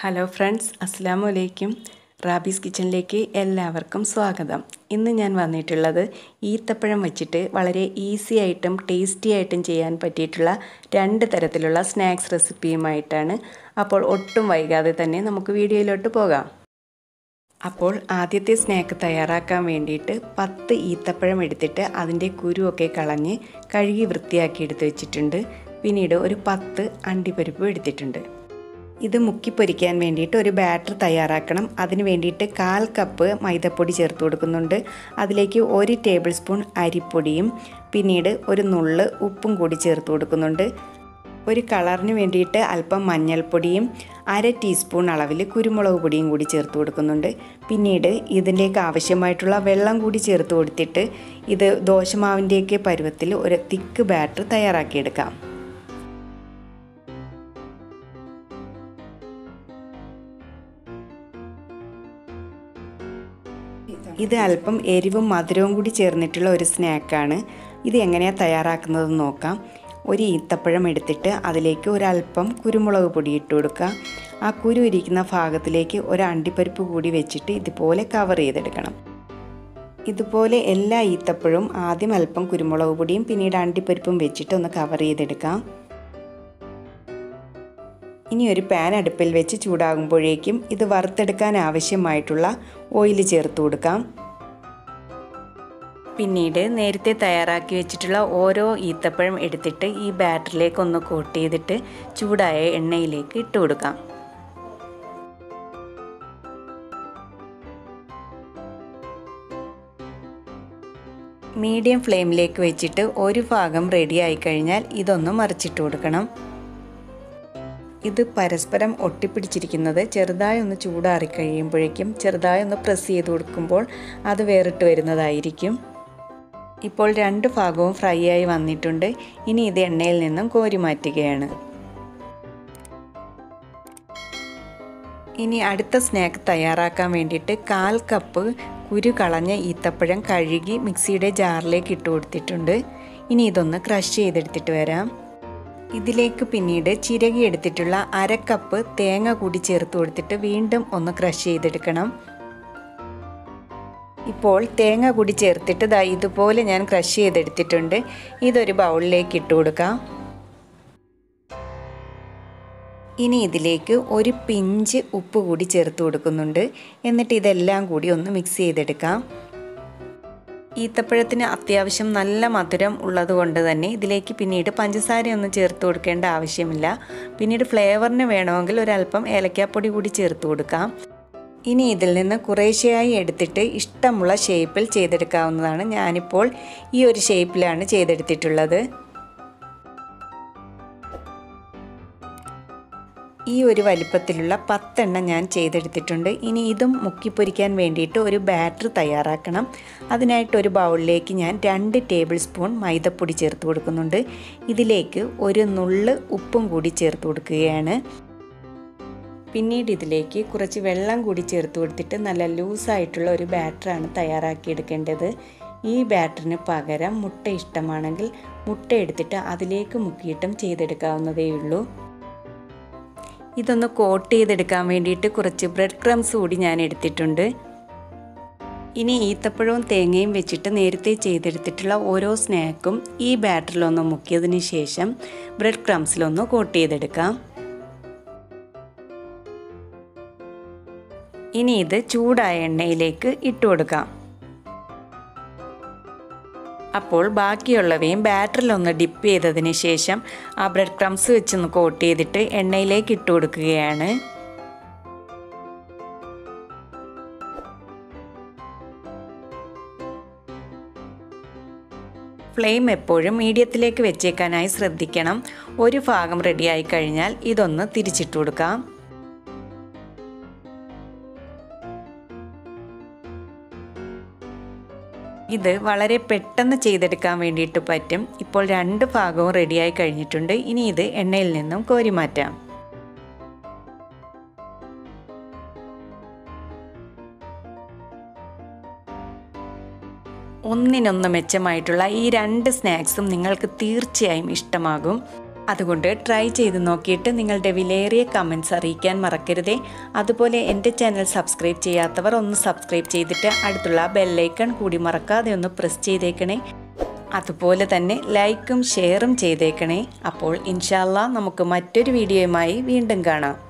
hello friends അസ്സാം വലൈക്കും rabies കിച്ചണിലേക്ക് എല്ലാവർക്കും സ്വാഗതം ഇന്ന് ഞാൻ വന്നിട്ടുള്ളത് ഈത്തപ്പഴം വെച്ചിട്ട് വളരെ ഈസി ആയിട്ടും ടേസ്റ്റി ആയിട്ടും ചെയ്യാൻ പറ്റിയിട്ടുള്ള രണ്ട് തരത്തിലുള്ള സ്നാക്സ് റെസിപ്പിയുമായിട്ടാണ് അപ്പോൾ ഒട്ടും വൈകാതെ തന്നെ നമുക്ക് വീഡിയോയിലോട്ട് പോകാം അപ്പോൾ ആദ്യത്തെ സ്നാക്ക് തയ്യാറാക്കാൻ വേണ്ടിയിട്ട് പത്ത് ഈത്തപ്പഴം എടുത്തിട്ട് അതിൻ്റെ കുരുവൊക്കെ കളഞ്ഞ് കഴുകി വൃത്തിയാക്കി എടുത്ത് വെച്ചിട്ടുണ്ട് പിന്നീട് ഒരു പത്ത് അണ്ടിപ്പരിപ്പ് എടുത്തിട്ടുണ്ട് ഇത് മുക്കി പൊരിക്കാൻ വേണ്ടിയിട്ട് ഒരു ബാറ്റർ തയ്യാറാക്കണം അതിന് വേണ്ടിയിട്ട് കാൽ കപ്പ് മൈദപ്പൊടി ചേർത്ത് കൊടുക്കുന്നുണ്ട് അതിലേക്ക് ഒരു ടേബിൾ സ്പൂൺ അരിപ്പൊടിയും പിന്നീട് ഒരു നുള്ള് ഉപ്പും കൂടി ചേർത്ത് കൊടുക്കുന്നുണ്ട് ഒരു കളറിന് വേണ്ടിയിട്ട് അല്പം മഞ്ഞൾപ്പൊടിയും അര ടീസ്പൂൺ അളവിൽ കുരുമുളക് പൊടിയും കൂടി ചേർത്ത് കൊടുക്കുന്നുണ്ട് പിന്നീട് ഇതിലേക്ക് ആവശ്യമായിട്ടുള്ള വെള്ളം കൂടി ചേർത്ത് കൊടുത്തിട്ട് ഇത് ദോശമാവിൻ്റെയൊക്കെ പരുവത്തിൽ ഒരു തിക്ക് ബാറ്റർ തയ്യാറാക്കിയെടുക്കാം ഇത് അല്പം എരിവും മധുരവും കൂടി ചേർന്നിട്ടുള്ള ഒരു സ്നാക്കാണ് ഇത് എങ്ങനെയാണ് തയ്യാറാക്കുന്നതെന്ന് നോക്കാം ഒരു ഈത്തപ്പഴം എടുത്തിട്ട് അതിലേക്ക് ഒരല്പം കുരുമുളക് പൊടി ഇട്ട് കൊടുക്കുക ആ കുരു ഇരിക്കുന്ന ഭാഗത്തിലേക്ക് ഒരു അണ്ടിപ്പരിപ്പ് കൂടി വെച്ചിട്ട് ഇതുപോലെ കവർ ചെയ്തെടുക്കണം ഇതുപോലെ എല്ലാ ഈത്തപ്പഴവും ആദ്യം അല്പം കുരുമുളക് പൊടിയും പിന്നീട് അണ്ടിപ്പരിപ്പും വെച്ചിട്ട് ഒന്ന് കവർ ചെയ്തെടുക്കാം ഇനി ഒരു പാൻ അടുപ്പിൽ വെച്ച് ചൂടാകുമ്പോഴേക്കും ഇത് വറുത്തെടുക്കാൻ ആവശ്യമായിട്ടുള്ള ഓയിൽ ചേർത്ത് കൊടുക്കാം പിന്നീട് നേരത്തെ തയ്യാറാക്കി വെച്ചിട്ടുള്ള ഓരോ ഈത്തപ്പഴം എടുത്തിട്ട് ഈ ബാറ്ററിലേക്ക് ഒന്ന് കോട്ട് ചെയ്തിട്ട് ചൂടായ എണ്ണയിലേക്ക് ഇട്ട് കൊടുക്കാം മീഡിയം ഫ്ലെയിമിലേക്ക് വെച്ചിട്ട് ഒരു ഭാഗം റെഡി ആയി കഴിഞ്ഞാൽ ഇതൊന്ന് മറിച്ചിട്ട് കൊടുക്കണം ഇത് പരസ്പരം ഒട്ടിപ്പിടിച്ചിരിക്കുന്നത് ചെറുതായി ഒന്ന് ചൂടാറി കഴിയുമ്പോഴേക്കും ചെറുതായി ഒന്ന് പ്രസ് ചെയ്ത് കൊടുക്കുമ്പോൾ അത് വേറിട്ട് വരുന്നതായിരിക്കും ഇപ്പോൾ രണ്ട് ഭാഗവും ഫ്രൈ ആയി വന്നിട്ടുണ്ട് ഇനി ഇത് എണ്ണയിൽ നിന്നും കോരി മാറ്റുകയാണ് ഇനി അടുത്ത സ്നാക്ക് തയ്യാറാക്കാൻ വേണ്ടിയിട്ട് കാൽ കപ്പ് കുരു കളഞ്ഞ ഈത്തപ്പഴം കഴുകി മിക്സിയുടെ ജാറിലേക്ക് ഇട്ട് കൊടുത്തിട്ടുണ്ട് ഇനി ഇതൊന്ന് ക്രഷ് ചെയ്തെടുത്തിട്ട് വരാം ഇതിലേക്ക് പിന്നീട് ചിരകി എടുത്തിട്ടുള്ള അര കപ്പ് തേങ്ങ കൂടി ചേർത്ത് കൊടുത്തിട്ട് വീണ്ടും ഒന്ന് ക്രഷ് ചെയ്തെടുക്കണം ഇപ്പോൾ തേങ്ങ കൂടി ചേർത്തിട്ട് ദാ ഇതുപോലെ ഞാൻ ക്രഷ് ചെയ്തെടുത്തിട്ടുണ്ട് ഇതൊരു ബൗളിലേക്ക് ഇട്ട് കൊടുക്കാം ഇനി ഇതിലേക്ക് ഒരു പിഞ്ച് ഉപ്പ് കൂടി ചേർത്ത് കൊടുക്കുന്നുണ്ട് എന്നിട്ട് ഇതെല്ലാം കൂടി ഒന്ന് മിക്സ് ചെയ്തെടുക്കാം ഈത്തപ്പഴത്തിന് അത്യാവശ്യം നല്ല മധുരം ഉള്ളത് കൊണ്ട് തന്നെ ഇതിലേക്ക് പിന്നീട് പഞ്ചസാരയൊന്നും ചേർത്ത് കൊടുക്കേണ്ട ആവശ്യമില്ല പിന്നീട് ഫ്ലേവറിന് വേണമെങ്കിൽ ഒരല്പം ഏലക്കാപ്പൊടി കൂടി ചേർത്ത് കൊടുക്കാം ഇനി ഇതിൽ നിന്ന് കുറേശ്ശെയായി എടുത്തിട്ട് ഇഷ്ടമുള്ള ഷേപ്പിൽ ചെയ്തെടുക്കാവുന്നതാണ് ഞാനിപ്പോൾ ഈ ഒരു ഷേപ്പിലാണ് ചെയ്തെടുത്തിട്ടുള്ളത് ഈ ഒരു വലിപ്പത്തിലുള്ള പത്തെണ്ണം ഞാൻ ചെയ്തെടുത്തിട്ടുണ്ട് ഇനി ഇതും മുക്കിപ്പൊരിക്കാൻ വേണ്ടിയിട്ട് ഒരു ബാറ്റർ തയ്യാറാക്കണം അതിനായിട്ട് ഒരു ബൗളിലേക്ക് ഞാൻ രണ്ട് ടേബിൾ സ്പൂൺ മൈദപ്പൊടി ചേർത്ത് കൊടുക്കുന്നുണ്ട് ഇതിലേക്ക് ഒരു നുള്ള് ഉപ്പും കൂടി ചേർത്ത് കൊടുക്കുകയാണ് പിന്നീട് ഇതിലേക്ക് കുറച്ച് വെള്ളം കൂടി ചേർത്ത് കൊടുത്തിട്ട് നല്ല ലൂസായിട്ടുള്ള ഒരു ബാറ്ററാണ് തയ്യാറാക്കിയെടുക്കേണ്ടത് ഈ ബാറ്ററിന് പകരം മുട്ട ഇഷ്ടമാണെങ്കിൽ മുട്ട എടുത്തിട്ട് അതിലേക്ക് മുക്കിയിട്ടും ചെയ്തെടുക്കാവുന്നതേ ഉള്ളൂ ഇതൊന്ന് കോട്ട് ചെയ്തെടുക്കാൻ വേണ്ടിയിട്ട് കുറച്ച് ബ്രെഡ് ക്രംസ് കൂടി ഞാൻ എടുത്തിട്ടുണ്ട് ഇനി ഈത്തപ്പഴവും തേങ്ങയും വെച്ചിട്ട് നേരത്തെ ചെയ്തെടുത്തിട്ടുള്ള ഓരോ സ്നാക്കും ഈ ബാറ്ററിലൊന്ന് മുക്കിയതിന് ശേഷം ബ്രെഡ് ക്രംസിലൊന്ന് കോട്ട് ചെയ്തെടുക്കാം ഇനി ഇത് ചൂടായ എണ്ണയിലേക്ക് ഇട്ട് കൊടുക്കാം അപ്പോൾ ബാക്കിയുള്ളവയും ബാറ്ററിലൊന്ന് ഡിപ്പ് ചെയ്തതിന് ശേഷം ആ ബ്രെഡ് ക്രംസ് വെച്ചൊന്ന് കോട്ട് ചെയ്തിട്ട് എണ്ണയിലേക്ക് ഇട്ട് കൊടുക്കുകയാണ് ഫ്ലെയിം എപ്പോഴും മീഡിയത്തിലേക്ക് വെച്ചേക്കാനായി ശ്രദ്ധിക്കണം ഒരു ഭാഗം റെഡിയായി കഴിഞ്ഞാൽ ഇതൊന്ന് തിരിച്ചിട്ട് കൊടുക്കാം ഇത് വളരെ പെട്ടെന്ന് ചെയ്തെടുക്കാൻ വേണ്ടിയിട്ട് പറ്റും ഇപ്പോൾ രണ്ട് ഭാഗവും റെഡിയായി കഴിഞ്ഞിട്ടുണ്ട് ഇനി ഇത് എണ്ണയിൽ നിന്നും കോരി മാറ്റാം ഒന്നിനൊന്ന് മെച്ചമായിട്ടുള്ള ഈ രണ്ട് സ്നാക്സും നിങ്ങൾക്ക് തീർച്ചയായും ഇഷ്ടമാകും അതുകൊണ്ട് ട്രൈ ചെയ്ത് നോക്കിയിട്ട് നിങ്ങളുടെ വിലയേറിയ കമൻസ് അറിയിക്കാൻ മറക്കരുതേ അതുപോലെ എൻ്റെ ചാനൽ സബ്സ്ക്രൈബ് ചെയ്യാത്തവർ ഒന്ന് സബ്സ്ക്രൈബ് ചെയ്തിട്ട് അടുത്തുള്ള ബെല്ലൈക്കൺ കൂടി മറക്കാതെ ഒന്ന് പ്രസ് ചെയ്തേക്കണേ അതുപോലെ തന്നെ ലൈക്കും ഷെയറും ചെയ്തേക്കണേ അപ്പോൾ ഇൻഷാല്ല നമുക്ക് മറ്റൊരു വീഡിയോയുമായി വീണ്ടും കാണാം